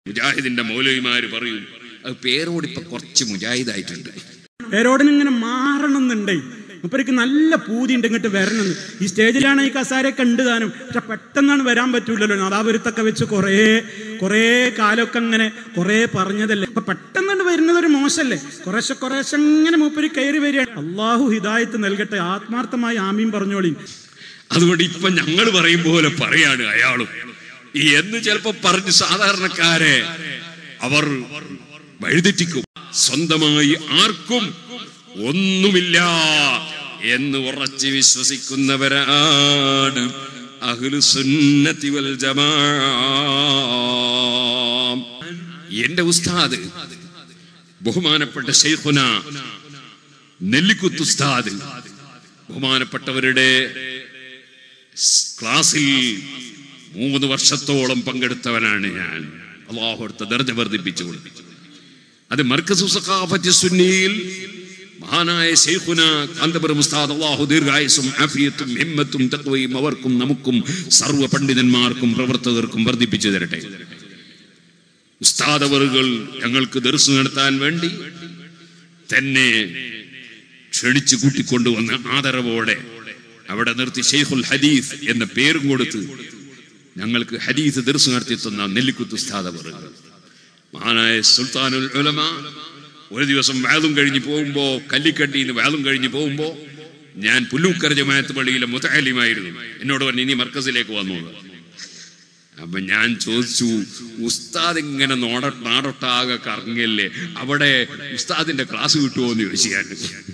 മുജാഹിദിന്റെ മൗലവിമാര് പറയും അത് പേരോട് ഇപ്പൊ കുറച്ച് മുജാഹിദായിട്ടുണ്ട് പേരോടിന് ഇങ്ങനെ മാറണം എന്നുണ്ടേ മുപ്പർക്ക് നല്ല പൂതി ഉണ്ട് ഇങ്ങോട്ട് വരണം ഈ സ്റ്റേജിലാണ് ഈ കസാരയൊക്കെ ഉണ്ട് താനും പക്ഷെ പെട്ടെന്നാണ് വരാൻ പറ്റൂലല്ലോ നാദാപുരത്തൊക്കെ വെച്ച് കുറേ കുറേ കാലമൊക്കെ അങ്ങനെ കുറേ പറഞ്ഞതല്ലേ അപ്പൊ പെട്ടെന്നാണ് വരുന്നത് ഒരു മോശമല്ലേ കുറേശ്ശെ കുറേശ്ശെ അങ്ങനെ മൂപ്പര് കയറി വരികയാണ് അള്ളാഹു ഹിദായത്ത് നൽകട്ടെ ആത്മാർത്ഥമായി ആമീൻ പറഞ്ഞോളി അതുകൊണ്ട് ഇപ്പൊ ഞങ്ങൾ പറയും പോലെ പറയാണ് അയാളും ഈ എന്ന് ചിലപ്പോ പറഞ്ഞ് സാധാരണക്കാരെ അവർ വഴിതെറ്റിക്കും സ്വന്തമായി ആർക്കും ഒന്നുമില്ല എന്ന് ഉറച്ചു വിശ്വസിക്കുന്നവരാണ് അഹ്ലു സുന്നത്തി വൽ ജമാ എന്റെ ഉസ്താദ് ബഹുമാനപ്പെട്ട ഷെയ്ഖുന നെല്ലിക്കുത്ത് ഉസ്താദ് ബഹുമാനപ്പെട്ടവരുടെ സ് ക്ലാസ്സിൽ മൂന്ന് വർഷത്തോളം പങ്കെടുത്തവനാണ് ഞാൻ അള്ളാഹു അടുത്ത ദർജ വർദ്ധിപ്പിച്ചു കൊടുത്തു അത് മർക്കസു സഖാഫത്ത് സുന്നിയിൽ മഹാനായ ശൈഖുന കാന്തപുരം ഉസ്താദ് അള്ളാഹു ദീർഘായുസും ആഫിയത്തും ഹിമ്മത്തും തക്വയും അവർക്കും നമുക്കും സർവ്വ പണ്ഡിതന്മാർക്കും പ്രവർത്തകർക്കും വർദ്ധിപ്പിച്ചു തരട്ടെ ഉസ്താദ് അവറുകൾ ഞങ്ങൾക്ക് ദർസ് നടത്താൻ വേണ്ടി തന്നെ ക്ഷണിച്ചു കൂട്ടിക്കൊണ്ടുവന്ന് ആദരവോടെ അവിടെ നിർത്തി ഷെയ്ഖുൽ ഹദീസ് എന്ന പേരും കൊടുത്ത് ഞങ്ങൾക്ക് ഹദീസ് ദർസ് നടത്തി തന്ന നെല്ലിക്കുത്ത് ഉസ്താദ് അവറുകൾ മഹാനായ സുൽത്താനുൽ ഉലമ ഒരു ദിവസം വേദം കഴിഞ്ഞ് പോകുമ്പോ കല്ലിക്കട്ടിന്ന് വേദം കഴിഞ്ഞ് പോകുമ്പോ ഞാൻ പുല്ലൂക്കര ജമാഅത്ത് പള്ളിയിലെ മുത്തലിമായിരുന്നു എന്നോട് പറഞ്ഞു ഇനി മർക്കസിലേക്ക് വന്നു എന്ന്. അപ്പൊ ഞാൻ ചോദിച്ചു ഉസ്താദ് ഇങ്ങനെ നോട നാടൊട്ടാകെ കറങ്ങല്ലേ അവിടെ ഉസ്താദിന്റെ ക്ലാസ് കിട്ടുമോ എന്ന് ചോദിച്ചു ഞാൻ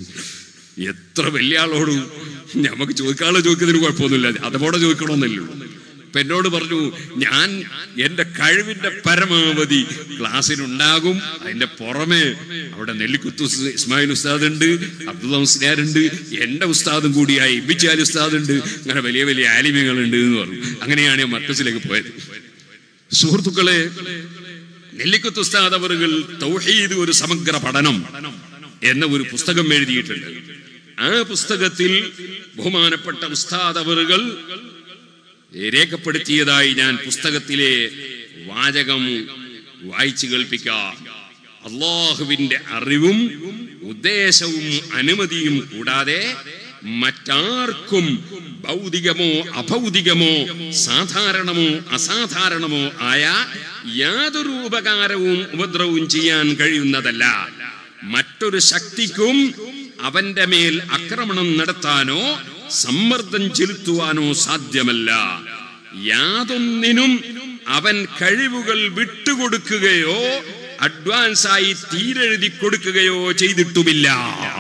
എത്ര വലിയ ആളോട് നമുക്ക് ചോദിക്കാനുള്ള ചോദിക്കുന്നതിന് കുഴപ്പമൊന്നുമില്ല അതോടെ ചോദിക്കണമെന്നല്ലോ അപ്പൊ എന്നോട് പറഞ്ഞു ഞാൻ എന്റെ കഴിവിന്റെ പരമാവധി ക്ലാസ്സിനുണ്ടാകും അതിന്റെ പുറമെ അവിടെ നെല്ലിക്കുത്ത് ഉസ് ഇസ്മായിൽ ഉസ്താദ് ഉണ്ട് അബ്ദുള്ള മുസ്ലിയാരുണ്ട് എന്റെ ഉസ്താദും കൂടിയായി ഇബിച്ചാലി ഉസ്താദ് ഉണ്ട് അങ്ങനെ വലിയ വലിയ ആലിമ്യങ്ങളുണ്ട് എന്ന് പറഞ്ഞു അങ്ങനെയാണ് ഞാൻ മർക്കസിലേക്ക് പോയത് സുഹൃത്തുക്കളെ നെല്ലിക്കുത്ത് ഉസ്താദ് അവറുകൾ തൗഹീദ് ഒരു സമഗ്ര പഠനം എന്ന ഒരു പുസ്തകം എഴുതിയിട്ടുണ്ട് ആ പുസ്തകത്തിൽ ബഹുമാനപ്പെട്ട ഉസ്താദ് അവറുകൾ രേഖപ്പെടുത്തിയതായി ഞാൻ പുസ്തകത്തിലെ വാചകം വായിച്ചു കേൾപ്പിക്കാം അള്ളാഹുവിന്റെ അറിവും ഉദ്ദേശവും അനുമതിയും കൂടാതെ മറ്റാർക്കും ഭൗതികമോ അഭൗതികമോ സാധാരണമോ അസാധാരണമോ ആയ യാതൊരു ഉപകാരവും ഉപദ്രവവും ചെയ്യാൻ കഴിയുന്നതല്ല മറ്റൊരു ശക്തിക്കും അവന്റെ മേൽ ആക്രമണം നടത്താനോ സമ്മർദ്ദം ചെലുത്തുവാനോ സാധ്യമല്ല യാതൊന്നിനും അവൻ കഴിവുകൾ വിട്ടുകൊടുക്കുകയോ അഡ്വാൻസായി തീരെഴുതി കൊടുക്കുകയോ ചെയ്തിട്ടുമില്ല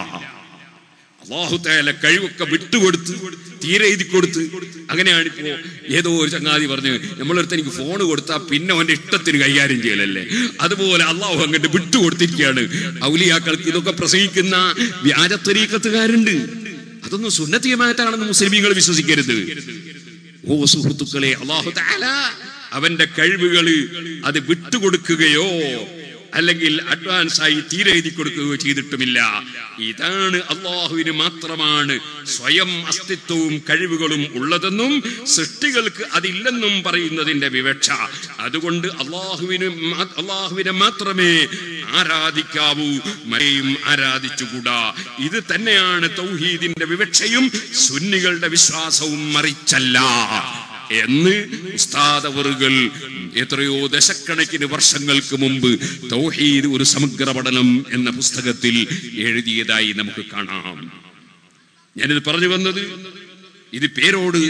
അള്ളാഹുത്തേല കഴിവൊക്കെ വിട്ടുകൊടുത്ത് തീരെ എഴുതി കൊടുത്ത് അങ്ങനെയാണ് ഇപ്പോ ഏതോ ഒരു ചങ്ങാതി പറഞ്ഞു നമ്മളടുത്ത് എനിക്ക് ഫോൺ കൊടുത്താൽ പിന്നെ അവന്റെ ഇഷ്ടത്തിന് കൈകാര്യം ചെയ്യലല്ലേ അതുപോലെ അള്ളാഹു അങ്ങോട്ട് വിട്ടുകൊടുത്തിരിക്കുകയാണ് ഔലിയാക്കൾക്ക് ഇതൊക്കെ പ്രസംഗിക്കുന്ന വ്യാജത്തരീക്കത്തുകാരുണ്ട് അതൊന്നും സുന്നത്തിയമായിട്ടാണെന്ന് മുസ്ലിമീങ്ങൾ വിശ്വസിക്കരുത് ഓ സുഹൃത്തുക്കളെ അള്ളാഹു താല അവന്റെ കഴിവുകള് അത് വിട്ടുകൊടുക്കുകയോ അല്ലെങ്കിൽ അഡ്വാൻസ് ആയി തീരെ എഴുതി കൊടുക്കുകയോ ചെയ്തിട്ടുമില്ല ഇതാണ് അള്ളാഹുവിന് മാത്രമാണ് സ്വയം അസ്തിത്വവും കഴിവുകളും ഉള്ളതെന്നും സൃഷ്ടികൾക്ക് അതില്ലെന്നും പറയുന്നതിന്റെ വിവക്ഷ അതുകൊണ്ട് അള്ളാഹുവിന് മാ- അള്ളാഹുവിനെ മാത്രമേ ആരാധിക്കാവൂ മരെയും ആരാധിച്ചുകൂടാ ഇത് തന്നെയാണ് തൗഹീദിന്റെ വിവക്ഷയും സുന്നികളുടെ വിശ്വാസവും മറിച്ചല്ല എന്ന് ഉസ്താദവറുകൾ എത്രയോ ദശക്കണക്കിന് വർഷങ്ങൾക്ക് മുമ്പ് തൗഹീദ് ഒരു സമഗ്ര പഠനം എന്ന പുസ്തകത്തിൽ എഴുതിയതായി നമുക്ക് കാണാം ഞാനിത് പറഞ്ഞു വന്നത് ഇത് പേരോട്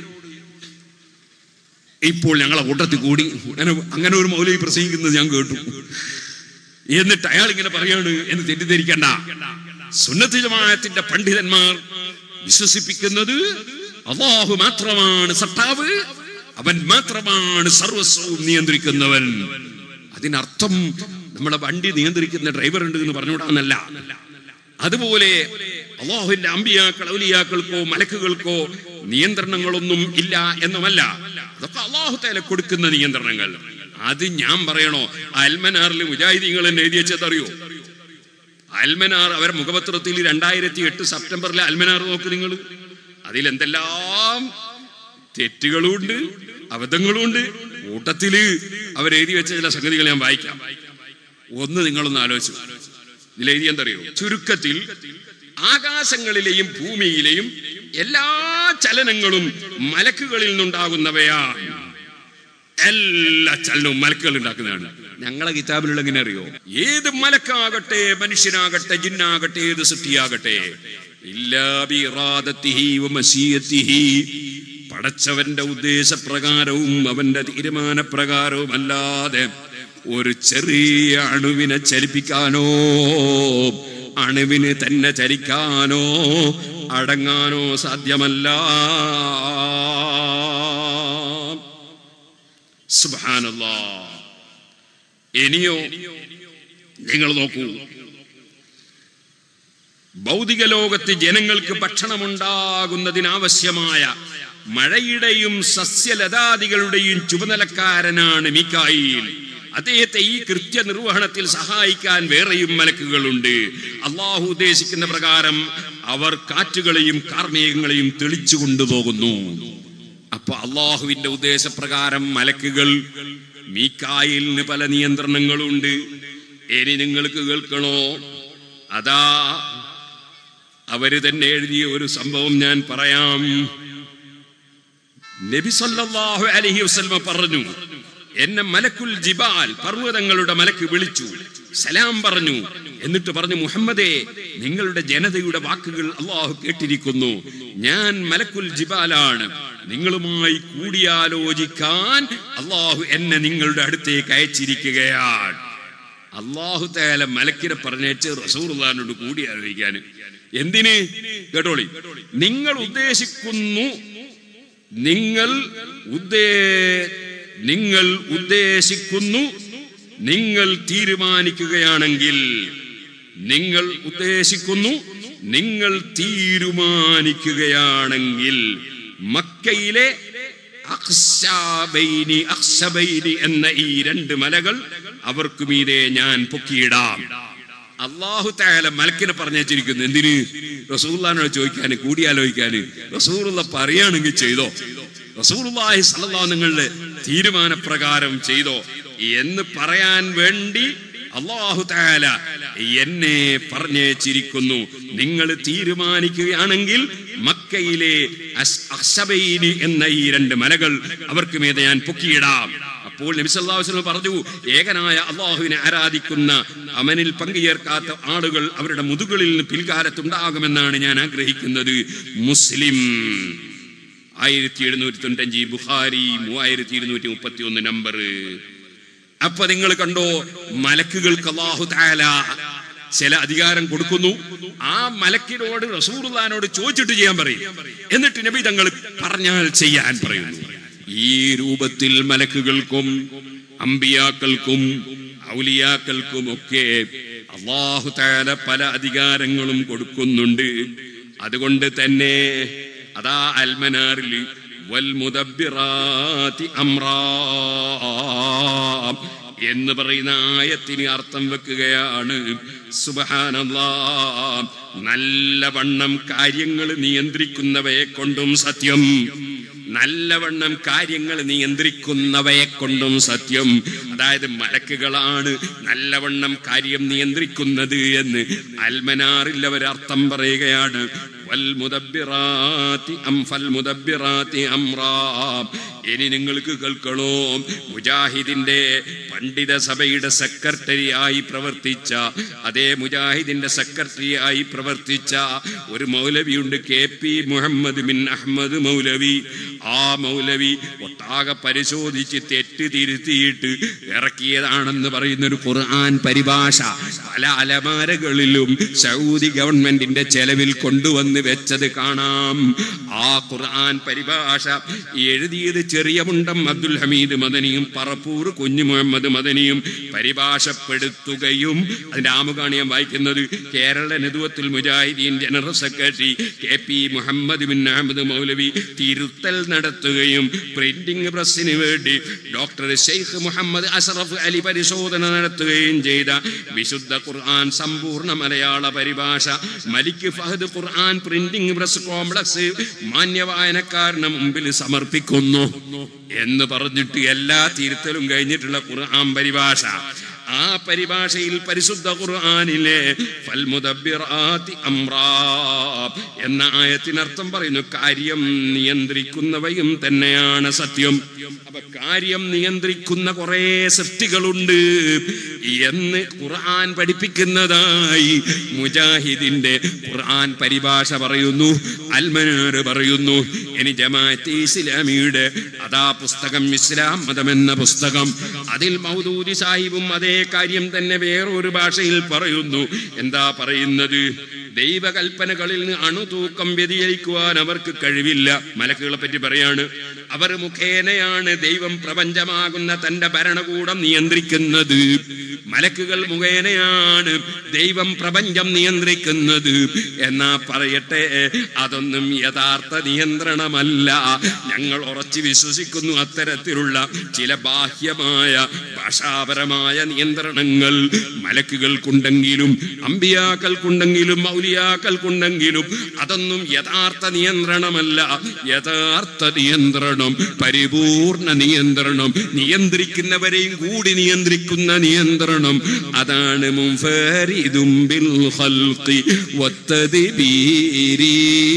ഇപ്പോൾ ഞങ്ങളെ കൂട്ടത്തിൽ കൂടി അങ്ങനെ അങ്ങനെ ഒരു മൗലവി പ്രസംഗിക്കുന്നത് ഞാൻ കേട്ടു എന്നിട്ട് അയാൾ ഇങ്ങനെ പറയാണ് എന്ന് തെറ്റിദ്ധരിക്കണ്ട സുന്നത്ത് ജമാഅത്തിന്റെ പണ്ഡിതന്മാർ വിശ്വസിപ്പിക്കുന്നത് അള്ളാഹു മാത്രമാണ് സട്ടാവ് അവൻ മാത്രമാണ് സർവസ്വവും നിയന്ത്രിക്കുന്നവൻ അതിനർത്ഥം നമ്മളെ വണ്ടി നിയന്ത്രിക്കുന്ന ഡ്രൈവർ ഉണ്ട് എന്ന് പറഞ്ഞുകൂടാന്നല്ല അതുപോലെ അള്ളാഹുവിന്റെ അമ്പിയാക്കൾ ഔലിയാക്കൾക്കോ മലക്കുകൾക്കോ നിയന്ത്രണങ്ങളൊന്നും ഇല്ല എന്നുമല്ല അതൊക്കെ അള്ളാഹു തേല കൊടുക്കുന്ന നിയന്ത്രണങ്ങൾ അത് ഞാൻ പറയണോ അൽമനാറിൽ മുജാഹിദീങ്ങൾ എന്നെ എഴുതി വെച്ചത് അറിയോ അൽമനാർ അവരെ മുഖപത്രത്തിൽ രണ്ടായിരത്തി എട്ട് സെപ്റ്റംബറിലെ അൽമനാർ നോക്ക് നിങ്ങൾ അതിൽ എന്തെല്ലാം തെറ്റുകളുണ്ട് അബദ്ധങ്ങളുണ്ട് കൂട്ടത്തില് അവരെഴുതി വെച്ച ചില സംഗതികൾ ഞാൻ വായിക്കാം ഒന്ന് നിങ്ങളൊന്ന് ആലോചിച്ചു ഇതിലെഴുതി എന്തറിയോ ചുരുക്കത്തിൽ ആകാശങ്ങളിലെയും ഭൂമിയിലെയും എല്ലാ ചലനങ്ങളും മലക്കുകളിൽ നിന്നുണ്ടാകുന്നവയാണ് എല്ലാ ചലനവും മലക്കുകൾ ഉണ്ടാക്കുന്നതാണ് ഞങ്ങളെ കിതാബിലുള്ള എങ്ങനെ അറിയോ ഏത് മലക്കാകട്ടെ മനുഷ്യനാകട്ടെ ജിന്നാകട്ടെ ഏത് സൃഷ്ടിയാകട്ടെ ഇല്ലാ ബിഇറാദത്തിഹി വമശീയത്തിഹി പടച്ചവന്റെ ഉദ്ദേശപ്രകാരവും അവന്റെ തീരുമാനപ്രകാരവും അല്ലാതെ ഒരു ചെറിയ അണുവിനെ ചലിപ്പിക്കാനോ അണുവിന് തന്നെ ചലിക്കാനോ അടങ്ങാനോ സാധ്യമല്ല സുബ്ഹാനല്ലാ ഇനിയോ നിങ്ങൾ നോക്കൂ ഭൗതിക ലോകത്ത് ജനങ്ങൾക്ക് ഭക്ഷണമുണ്ടാകുന്നതിനാവശ്യമായ മഴയുടെയും സസ്യലതാദികളുടെയും ചുമതലക്കാരനാണ് മിക്കായിൽ അദ്ദേഹത്തെ ഈ കൃത്യനിർവഹണത്തിൽ സഹായിക്കാൻ വേറെയും മലക്കുകളുണ്ട് അള്ളാഹു ഉദ്ദേശിക്കുന്ന പ്രകാരം അവർ കാറ്റുകളെയും കാർമേഘങ്ങളെയും തെളിച്ചു കൊണ്ടുപോകുന്നു അപ്പൊ അള്ളാഹുവിന്റെ ഉദ്ദേശപ്രകാരം മലക്കുകൾ മീക്കായിലിന് പല നിയന്ത്രണങ്ങളുണ്ട് ഇനി നിങ്ങൾക്ക് കേൾക്കണോ അതാ അവര് തന്നെ എഴുതിയ ഒരു സംഭവം ഞാൻ പറയാം നബി സല്ലല്ലാഹു അലൈഹി വസല്ലമ പറഞ്ഞു എന്നെ മലക്കുൽ ജിബാൽ പർവ്വതങ്ങളുടെ മലക്ക് വിളിച്ചു സലാം പറഞ്ഞു എന്നിട്ട് പറഞ്ഞു മുഹമ്മദേ നിങ്ങളുടെ ജനതയുടെ വാക്കുകൾ അള്ളാഹു കേട്ടിരിക്കുന്നു ഞാൻ മലക്കുൽ ജിബാലാണ് നിങ്ങളുമായി കൂടിയാലോചിക്കാൻ അള്ളാഹു എന്നെ നിങ്ങളുടെ അടുത്തേക്ക് അയച്ചിരിക്കുകയാണ് അള്ളാഹു തയാല മലക്കിനെ പറഞ്ഞേച്ച് റസൂർദാനോട് കൂടി ആലോചിക്കാൻ എന്തിന് കേട്ടോളി നിങ്ങൾ ഉദ്ദേശിക്കുന്നു നിങ്ങൾ ഉദ്ദേ നിങ്ങൾ ഉദ്ദേശിക്കുന്നു നിങ്ങൾ തീരുമാനിക്കുകയാണെങ്കിൽ നിങ്ങൾ ഉദ്ദേശിക്കുന്നു നിങ്ങൾ തീരുമാനിക്കുകയാണെങ്കിൽ മക്കയിലെ അഖ്ശബൈനി അഖ്ശബൈനി എന്ന ഈ രണ്ട് മലകൾ അവർക്ക് മീതെ ഞാൻ പൊക്കിയിടാം അള്ളാഹു തായാല മലക്കിനെ പറഞ്ഞിരിക്കുന്നു എന്തിന് റസൂള്ളാനോട് ചോദിക്കാന് കൂടിയാലോചിക്കാന് റസൂറുള്ള പറയുകയാണെങ്കിൽ ചെയ്തോ റസൂറുള്ളാഹി സല്ലല്ലാഹു നിങ്ങളുടെ തീരുമാനപ്രകാരം ചെയ്തോ എന്ന് പറയാൻ വേണ്ടി അള്ളാഹു താല എന്നെ പറഞ്ഞേച്ചിരിക്കുന്നു നിങ്ങൾ തീരുമാനിക്കുകയാണെങ്കിൽ മക്കയിലെ അസ്- അഹ്സബൈനി എന്ന ഈ രണ്ട് മലകൾ അവർക്ക് മീതെ ഞാൻ പൊക്കിയിടാം അപ്പോൾ നബി സല്ലല്ലാഹു അലൈഹി വസല്ലം പറഞ്ഞു ഏകനായ അള്ളാഹുവിനെ ആരാധിക്കുന്ന അവനിൽ പങ്കുചേർക്കാത്ത ആളുകൾ അവരുടെ മുതുകളിൽ നിന്ന് പിൽക്കാലത്തുണ്ടാകുമെന്നാണ് ഞാൻ ആഗ്രഹിക്കുന്നത് മുസ്ലിം ആയിരത്തി എഴുന്നൂറ്റി തൊണ്ണൂറ്റഞ്ച് ബുഖാരി മൂവായിരത്തി ഇരുന്നൂറ്റി മുപ്പത്തി ഒന്ന് നമ്പർ അപ്പൊ നിങ്ങൾ കണ്ടോ മലക്കുകൾക്ക് അള്ളാഹു താല ചില അധികാരം കൊടുക്കുന്നു ആ മലക്കിനോട് റസൂർദാനോട് ചോദിച്ചിട്ട് ചെയ്യാൻ പറയും എന്നിട്ട് നബി തങ്ങൾ പറഞ്ഞാൽ ചെയ്യാൻ പറയുന്നു ഈ രൂപത്തിൽ മലക്കുകൾക്കും അമ്പിയാക്കൾക്കും ഔലിയാക്കൾക്കും ഒക്കെ അള്ളാഹു താല പല അധികാരങ്ങളും കൊടുക്കുന്നുണ്ട് അതുകൊണ്ട് തന്നെ അതാ അൽമനാറിൽ വൽമുദബ്ബിറാത്തി അമ്രാ എന്ന് പറയുന്ന ആയത്തിന് അർത്ഥം വെക്കുകയാണ് സുബഹാനല്ലാ നല്ലവണ്ണം കാര്യങ്ങൾ നിയന്ത്രിക്കുന്നവയെ കൊണ്ടും സത്യം നല്ലവണ്ണം കാര്യങ്ങൾ നിയന്ത്രിക്കുന്നവയെ കൊണ്ടും സത്യം അതായത് മലക്കുകളാണ് നല്ലവണ്ണം കാര്യം നിയന്ത്രിക്കുന്നത് എന്ന് അൽമനാറിൽ അവർ അർത്ഥം പറയുകയാണ് വൽമുദബ്ബിറാത്തി അം ഫൽമുദബ്ബിറാത്തി അംറാ. ഇനി നിങ്ങൾക്ക് കേൾക്കണോ മുജാഹിദിന്റെ പണ്ഡിത സഭയുടെ സെക്രട്ടറി ആയി പ്രവർത്തിച്ച അതേ മുജാഹിദിന്റെ സെക്രട്ടറി ആയി പ്രവർത്തിച്ച ഒരു മൗലവിയുണ്ട് കെ പി മുഹമ്മദ് ബിൻ അഹമ്മദ് മൗലവി ആ മൗലവി ഒട്ടാകെ പരിശോധിച്ച് തെറ്റ് തിരുത്തിയിട്ട് ഇറക്കിയതാണെന്ന് പറയുന്ന ഒരു ഖുർആൻ പരിഭാഷ പല അലമാരകളിലും സൗദി ഗവൺമെന്റിന്റെ ചെലവിൽ കൊണ്ടുവന്ന് വെച്ചത് കാണാം ആ ഖുർആൻ പരിഭാഷ എഴുതിയത് ചെറിയ മുണ്ടം അബ്ദുൽ ഹമീദ് മദനിയും പറപ്പൂർ കുഞ്ഞു മുഹമ്മദ് മദനിയും പരിഭാഷപ്പെടുത്തുകയും അതിന്റെ ആമുഖാണ് ഞാൻ വായിക്കുന്നത് Kerala Nadvathul Mujahideen general secretary K P Muhammad bin Ahmad Maulavi തിരുത്തൽ നടത്തുകയും പ്രിന്റിംഗ് പ്രസിന് വേണ്ടി ഡോക്ടർ ഷെയ്ഖ് മുഹമ്മദ് അഷറഫ് അലി പരിശോധന നടത്തുകയും ചെയ്ത വിശുദ്ധ ഖുർആൻ സമ്പൂർണ്ണ മലയാള പരിഭാഷ Malik Fahd Quran printing press complex മാന്യവായനക്കാരന് മുമ്പിൽ സമർപ്പിക്കുന്നു എന്ന് പറഞ്ഞിട്ട് എല്ലാ തിരുത്തലും കഴിഞ്ഞിട്ടുള്ള ഖുർആൻ പരിഭാഷ ആ പരിഭാഷയിൽ പരിശുദ്ധ ഖുർആനിലെ ഫൽമുദബ്ബിറാത്തി അംറാ എന്ന ആയത്തിനർത്ഥം പറയുന്നു കാര്യം നിയന്ത്രിക്കുന്നവയും തന്നെയാണ് സത്യം അപ്പൊ കാര്യം നിയന്ത്രിക്കുന്ന കുറെ സൃഷ്ടികളുണ്ട് എന്ന് ഖുർആൻ പഠിപ്പിക്കുന്നതായി മുജാഹിദിന്റെ ഖുർആൻ പരിഭാഷ പറയുന്നു അൽമനാർ പറയുന്നു ഇനി ജമാഅത്തെ ഇസ്ലാമിയുടെ അതാ പുസ്തകം ഇസ്ലാം മതം എന്ന പുസ്തകം അതിൽ മൗദൂദി സാഹിബും അതേ കാര്യം തന്നെ വേറൊരു ഭാഷയിൽ പറയുന്നു എന്താ പറയുന്നത് ദൈവകൽപ്പനകളിൽ നിന്ന് അണുതൂക്കം വ്യതിചലിക്കുവാൻ അവർക്ക് കഴിവില്ല മലക്കുകളെ പറ്റി പറയാണ് അവർ മുഖേനയാണ് ദൈവം പ്രപഞ്ചമാകുന്ന തന്റെ ഭരണകൂടം നിയന്ത്രിക്കുന്നത് മലക്കുകൾ മുഖേനയാണ് ദൈവം പ്രപഞ്ചം നിയന്ത്രിക്കുന്നത് എന്നാ പറയട്ടെ അതൊന്നും യഥാർത്ഥ നിയന്ത്രണമല്ല ഞങ്ങൾ ഉറച്ചു വിശ്വസിക്കുന്നു അത്തരത്തിലുള്ള ചില ബാഹ്യമായ ഭാഷാപരമായ നിയന്ത്രണങ്ങൾ മലക്കുകൾക്കുണ്ടെങ്കിലും അമ്പിയാക്കൾക്കുണ്ടെങ്കിലും മൗലിയാക്കൾക്കുണ്ടെങ്കിലും അതൊന്നും യഥാർത്ഥ നിയന്ത്രണമല്ല യഥാർത്ഥ നിയന്ത്രണം പരിപൂർണ നിയന്ത്രണം നിയന്ത്രിക്കുന്നവരെയും കൂടി നിയന്ത്രിക്കുന്ന നിയന്ത്രണം അതാണ് മുൻഫരിദും ബിൽ ഖൽഖി വത്തദ്ബീരി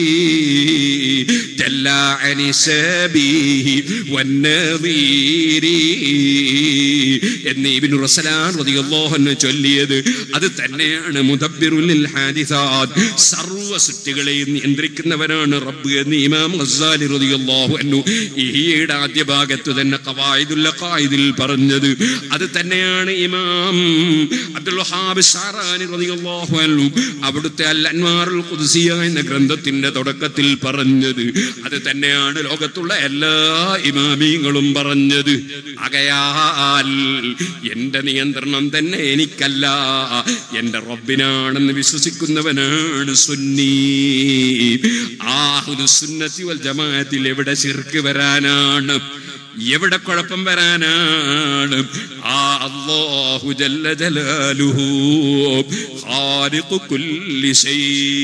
ജല്ല അനി ശബീഹി വന്നദീരി എന്ന് ഇബ്നു റസലാൻ റളിയല്ലാഹു അൻഹു ചൊല്ലിയത് അത് തന്നെയാണ് മുദബ്ബിറുൽ ഹാദിസാത്ത് സർവ്വ സൃഷ്ടികളെയും നിയന്ത്രിക്കുന്നവനാണ് റബ്ബ് എന്ന് ഇമാം ഗസ്സാലി റളിയല്ലാഹു അൻഹു ഈയുടെ ആദ്യ ഭാഗത്ത് തന്നെ ഖവായിദുൽ ഖായിദിൽ പറഞ്ഞത് അത് തന്നെയാണ് ഇമാം അബ്ദുൽ വഹാബ് ഷാറാനി റളിയല്ലാഹു അൻഹു അവിടുത്തെ അൽ അൻവാറുൽ ഖുദ്സിയ എന്ന ഗ്രന്ഥത്തിന്റെ തുടക്കത്തിൽ പറഞ്ഞത് അത് തന്നെയാണ് ലോകത്തുള്ള എല്ലാ ഇമാമിങ്ങളും പറഞ്ഞത് ആകയാൽ എന്റെ നിയന്ത്രണം തന്നെ എനിക്കല്ല എന്റെ റബ്ബിനാണെന്ന് വിശ്വസിക്കുന്നവനാണ് സുന്നി ആഹുദു സുന്നത്തി വൽ ജമാഅത്തിൽ എവിടെ ശിർക്ക് വരാനാണ് എവിടെ കുഴപ്പം വരാനാണ് ആ അല്ലാഹു ജല്ല ജലാലുഹു ഖാലിഖു കുല്ലി ശൈ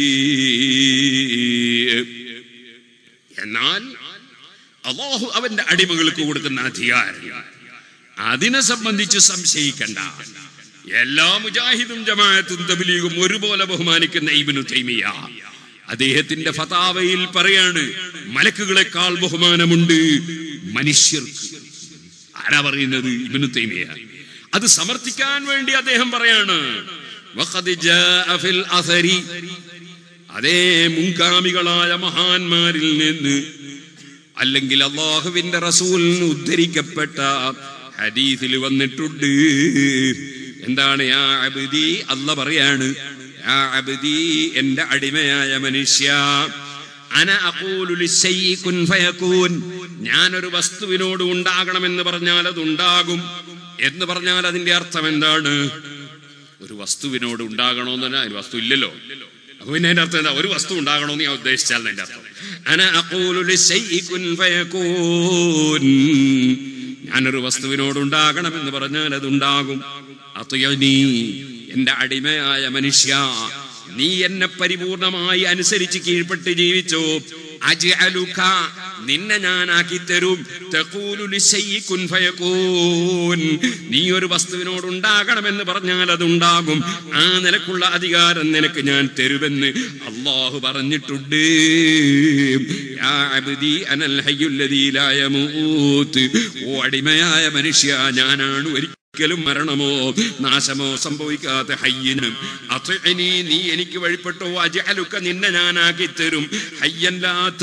എന്നാൽ അള്ളാഹു അവന്റെ അടിമകൾക്ക് കൊടുക്കുന്ന അധികാരം അതിനെ സംബന്ധിച്ച് സംശയിക്കണ്ട എല്ലാ മുജാഹിദും ജമാഅത്തും തബ്ലീഗും ഒരുപോലെ ബഹുമാനിക്കുന്ന ഇബ്നു തൈമിയ അദ്ദേഹത്തിന്റെ ഫതാവയിൽ പറയാണ് മലക്കുകളെക്കാൾ ബഹുമാനമുണ്ട് മനുഷ്യർക്ക് ആരാ പറയുന്നത് ഇബ്നു തൈമിയ അത് സമർത്ഥിക്കാൻ വേണ്ടി അദ്ദേഹം പറയാണ് വഖദ് ജാഅ ഫിൽ അസരി അതേ മുൻഗാമികളായ മഹാന്മാരിൽ നിന്ന് അല്ലെങ്കിൽ അള്ളാഹുവിന്റെ റസൂലിന് ഉദ്ധരിക്കപ്പെട്ട ഹദീസിൽ വന്നിട്ടുണ്ട് എന്താണ് യാ അബ്ദി അല്ല പറയാണ് യാ അബ്ദി എന്റെ അടിമയായ മനുഷ്യ അന അഖൂലു ലിശ്ശൈഇ കുൻ ഫയകൂൻ ഞാനൊരു വസ്തുവിനോട് ഉണ്ടാകണമെന്ന് പറഞ്ഞാൽ അത് ഉണ്ടാകും എന്ന് പറഞ്ഞാൽ അതിന്റെ അർത്ഥം എന്താണ് ഒരു വസ്തുവിനോട് ഉണ്ടാകണമെന്ന് പറഞ്ഞാൽ അതിന് വസ്തു ഇല്ലല്ലോ അപ്പൊ പിന്നെ അതിന്റെ അർത്ഥം എന്താ ഒരു വസ്തു ഉണ്ടാകണമെന്ന് ഞാൻ ഉദ്ദേശിച്ചാൽ അതിന്റെ അർത്ഥം അന അഖൂലു ലിശ്ശൈഇ കുൻ ഫയകൂൻ ഞാനൊരു വസ്തുവിനോട് ഉണ്ടാകണമെന്ന് പറഞ്ഞാൽ അത് ഉണ്ടാകും അത്യനീ എന്റെ അടിമയായ മനുഷ്യ നീ എന്നെ പരിപൂർണമായി അനുസരിച്ച് കീഴ്പ്പെട്ട് ജീവിച്ചോ അജ്അലുക നിന്നെ ഞാനാക്കി തരും തഖൂലു ലിശൈഇ കുൻ ഫയകൂൻ നീ ഒരു വസ്തുവിനോട് ഉണ്ടാകണമെന്ന് പറഞ്ഞാൽ അത് ഉണ്ടാകും ആ നിലക്കുള്ള അധികാരം നിനക്ക് ഞാൻ തരുമെന്ന് അള്ളാഹു പറഞ്ഞിട്ടുണ്ട് യാ അബ്ദി അനൽ ഹയ്യുൽ ലദീ ലാ യമൂത്ത് ഓ അടിമയായ മനുഷ്യ ഞാനാണ് ഒരിക്കലും ഒരിക്കലും മരണമോ നാശമോ സംഭവിക്കാത്ത ഹയ്യന് അത്ഇനി നീ എനിക്ക് വഴിപ്പെട്ടോ അജഅലുക നിന്നെ ഞാനാക്കി തരും ഹയ്യല്ലാത്ത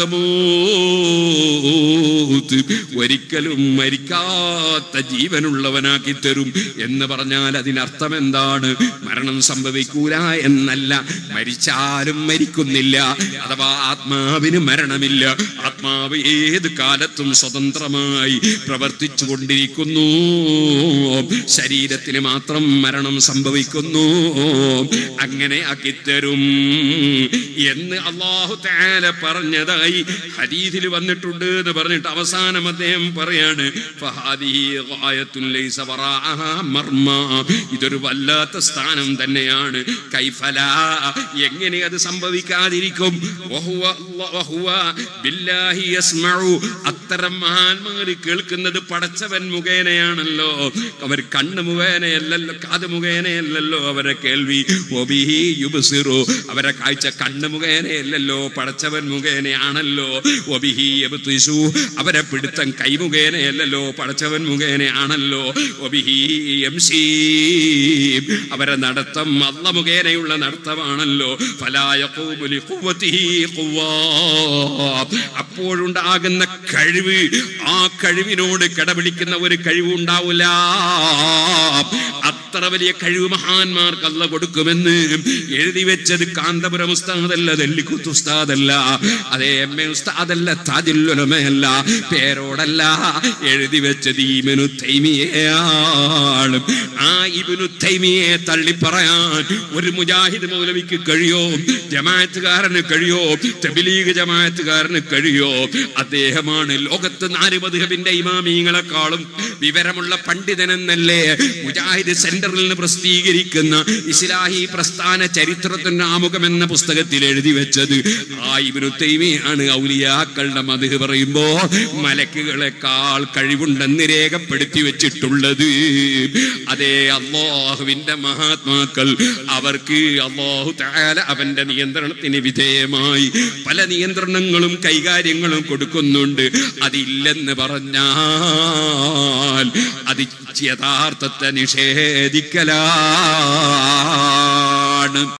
മൂത്ത് ഒരിക്കലും മരിക്കാത്ത ജീവനുള്ളവനാക്കി തരും എന്ന് പറഞ്ഞാൽ അതിനർത്ഥം എന്താണ് മരണം സംഭവിക്കൂല എന്നല്ല മരിച്ചാലും മരിക്കുന്നില്ല അഥവാ ആത്മാവിന് മരണമില്ല ആത്മാവ് ഏത് കാലത്തും സ്വതന്ത്രമായി പ്രവർത്തിച്ചു കൊണ്ടിരിക്കുന്നു ശരീരത്തിന് മാത്രം മരണം സംഭവിക്കുന്നു അങ്ങനെ ആക്കിത്തരും എന്ന് അള്ളാഹു താല പറഞ്ഞതായി ഹദീസിൽ വന്നിട്ടുണ്ട് എന്ന് പറഞ്ഞിട്ട് അവസാനം അദ്ദേഹം പറയാണ് ഫഹാദിഹി ഗായത്തുൻ ലൈസ വറാഅഹാ മർമ. ഇതൊരു വല്ലാത്ത സ്ഥാനം തന്നെയാണ് കൈഫല എങ്ങനെ അത് സംഭവിക്കാതിരിക്കും വഹുവ അല്ലാ- വഹുവ ബില്ലാഹി യസ്മഉ. അത്തരം മഹാന്മാർ കേൾക്കുന്നത് പടച്ചവൻ മുഖേനയാണല്ലോ അവർ കണ്ണ് മുഖേനയല്ലല്ലോ കാത് മുഖേനയല്ലല്ലോ അവരെ കേൾവി ഒബിഹി യുബ്സിറു. അവരെ കാഴ്ച കണ്ണ് മുഖേനയല്ലല്ലോ പടച്ചവൻ മുഖേനയാണല്ലോ ഒബിഹി യബ്തിസു. അവരെ പിടുത്തം കൈ മുഖേനയല്ലല്ലോ പടച്ചവൻ മുഖേനയാണല്ലോ ഒബിഹി യംശീ. അവരെ നടത്തം അല്ല മുഖേനയുള്ള നടത്തമാണല്ലോ ഫലായ ഖൂബുലി ഖുവ്വതിഹി ഖുവ്വാ. അപ്പോഴുണ്ടാകുന്ന കഴിവ് ആ കഴിവിനോട് കിടപിടിക്കുന്ന ഒരു കഴിവ് ഉണ്ടാവില്ല അത്ര വലിയ കഴിവ് മഹാന്മാർക്ക് അല്ല കൊടുക്കുമെന്ന് എഴുതി വെച്ചത് കാന്തപുരം ഉസ്താദല്ല ദല്ലിക്കുത്ത് ഉസ്താദല്ല അതേ എം എ ഉസ്താദല്ല താജുല്ലുലമയല്ല പേരോടല്ല എഴുതി വെച്ചത് ഈമനു തൈമിയാണ് ആ ഇബിനു തൈമിയെ തള്ളി പറയാൻ ഒരു മുജാഹിദ് മൗലവിക്ക് കഴിയോ ജമാഅത്തുകാരന് കഴിയോ തബിലീഗ് ജമാഅത്തുകാരന് കഴിയോ അദ്ദേഹമാണ് ലോകത്ത് നാല് മധുഹബിന്റെ ഇമാമീങ്ങളെക്കാളും വിവരമുള്ള പണ്ഡിതനെന്നല്ലേ മുജാഹിദ് സെന്ററിൽ നിന്ന് പ്രസിദ്ധീകരിക്കുന്ന ഇസ്ലാഹി പ്രസ്ഥാന ചരിത്രത്തിന്റെ ആമുഖം എന്ന പുസ്തകത്തിൽ എഴുതി വെച്ചത് ആ ഇബിനു തൈമിയാണ് ഔലിയാക്കളുടെ മധു പറയുമ്പോ മലക്കുകളെക്കാൾ കഴിവുണ്ടെന്ന് രേഖപ്പെടുത്തി വെച്ചിട്ടുള്ളത് അതേ അള്ളാഹുവിന്റെ മഹാത്മാക്കൾ അവർക്ക് അള്ളാഹു താല അവന്റെ നിയന്ത്രണത്തിന് വിധേയമായി പല നിയന്ത്രണങ്ങളും കൈകാര്യങ്ങളും കൊടുക്കുന്നുണ്ട് അതില്ലെന്ന് പറഞ്ഞാൽ അത് യഥാർത്ഥത്തെ നിഷേധിക്കലാണ്